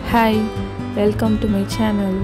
hi welcome to my channel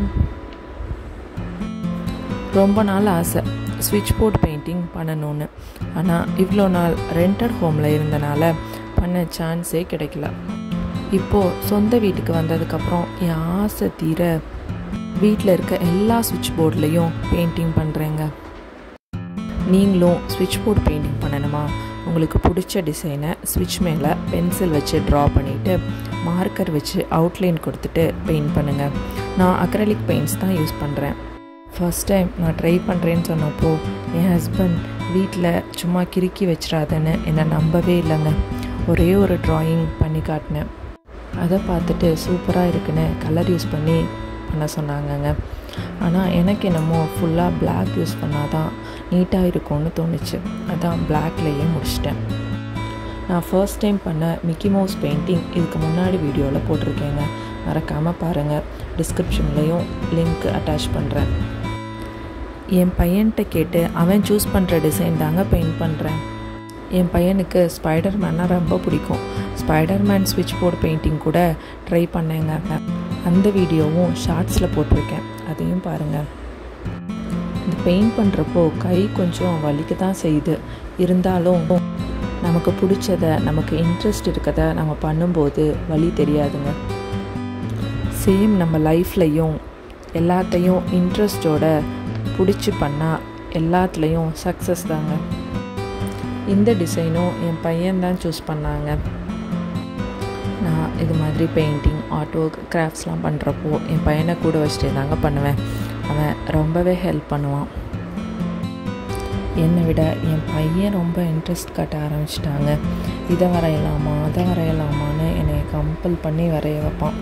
ரொம்ப நாள் ஆசை ஸ்விட்ச் போர்ட் பெயிண்டிங் பண்ணணும்னு ஆனால் இவ்வளோ நாள் ரெண்டட் ஹோமில் இருந்தனால பண்ண சான்ஸே கிடைக்கல இப்போது சொந்த வீட்டுக்கு வந்ததுக்கப்புறம் என் ஆசை தீர வீட்டில் இருக்க எல்லா சுவிட்ச் போர்ட்லேயும் பெயிண்டிங் பண்ணுறேங்க நீங்களும் ஸ்விட்ச் போர்ட் பெயிண்டிங் பண்ணணுமா உங்களுக்கு பிடிச்ச டிசைனை ஸ்விட்ச் மேலே பென்சில் வச்சு ட்ரா பண்ணிவிட்டு மார்க்கர் வச்சு அவுட்லைன் கொடுத்துட்டு பெயிண்ட் பண்ணுங்கள் நான் அக்ரலிக் பெயிண்ட்ஸ் தான் யூஸ் பண்ணுறேன் ஃபர்ஸ்ட் டைம் நான் ட்ரை பண்ணுறேன்னு சொன்னப்போ என் ஹஸ்பண்ட் வீட்டில் சும்மா கிறுக்கி வச்சிடாதன்னு என்னை நம்பவே இல்லைங்க ஒரே ஒரு ட்ராயிங் பண்ணி காட்டினேன் அதை பார்த்துட்டு சூப்பராக இருக்குன்னு கலர் யூஸ் பண்ணி பண்ண சொன்னாங்கங்க ஆனால் எனக்கு என்னமோ ஃபுல்லாக பிளாக் யூஸ் பண்ணால் தான் நீட்டாக இருக்கும்னு தோணுச்சு அதான் பிளாக்லேயே முடிச்சிட்டேன் நான் ஃபர்ஸ்ட் டைம் பண்ண மிக்கி மவுஸ் பெயிண்டிங் இதுக்கு முன்னாடி வீடியோவில் போட்டிருக்கேங்க மறக்காமல் பாருங்கள் டிஸ்கிரிப்ஷன்லேயும் லிங்க் அட்டாச் பண்ணுறேன் என் பையன்கிட்ட கேட்டு அவன் சூஸ் பண்ணுற டிசைன் தாங்க பெயிண்ட் பண்ணுறேன் என் பையனுக்கு ஸ்பைடர் மேன்னா ரொம்ப பிடிக்கும் Spider-Man switchboard painting கூட ட்ரை பண்ணேங்க அந்த வீடியோவும் ஷார்ட்ஸில் போட்டிருக்கேன் அதையும் பாருங்கள் இந்த பெயிண்ட் பண்ணுறப்போ கை கொஞ்சம் வலிக்க தான் செய்யுது இருந்தாலும் நமக்கு பிடிச்சத நமக்கு இன்ட்ரெஸ்ட் இருக்கத நம்ம பண்ணும்போது வலி தெரியாதுங்க சேம் நம்ம லைஃப்லையும் எல்லாத்தையும் இன்ட்ரெஸ்டோட பிடிச்சி பண்ணால் எல்லாத்துலேயும் சக்ஸஸ் தாங்க இந்த டிசைனும் என் பையன் தான் சூஸ் பண்ணாங்க நான் இது மாதிரி பெயிண்டிங் ஆர்ட் ஒர்க் கிராஃப்ட்ஸ்லாம் பண்ணுறப்போ என் பையனை கூட வச்சுட்டு தாங்க பண்ணுவேன் அவன் ரொம்பவே ஹெல்ப் பண்ணுவான் என்னை விட என் பையன் ரொம்ப இன்ட்ரெஸ்ட் காட்ட ஆரம்பிச்சிட்டாங்க இதை வரையலாமா அதை வரையலாமான்னு என்னை கம்பல் பண்ணி வரைய வைப்பான்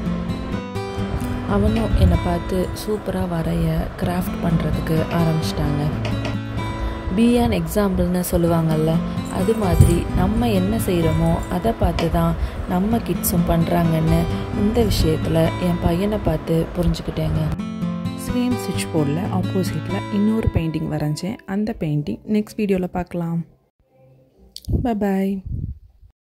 அவனும் என்னை பார்த்து சூப்பராக வரைய கிராஃப்ட் பண்ணுறதுக்கு ஆரம்பிச்சிட்டாங்க பி அன் எக்ஸாம்பிள்னு சொல்லுவாங்கள்ல அது மாதிரி நம்ம என்ன செய்கிறோமோ அதை பார்த்து தான் நம்ம கிட்ஸும் பண்ணுறாங்கன்னு இந்த விஷயத்தில் என் பையனை பார்த்து புரிஞ்சுக்கிட்டேங்க சேம் சுவிட்ச் போர்டில் ஆப்போசிட்டில் இன்னொரு பெயிண்டிங் வரைஞ்சேன் அந்த பெயிண்டிங் நெக்ஸ்ட் வீடியோவில் பார்க்கலாம் பாய்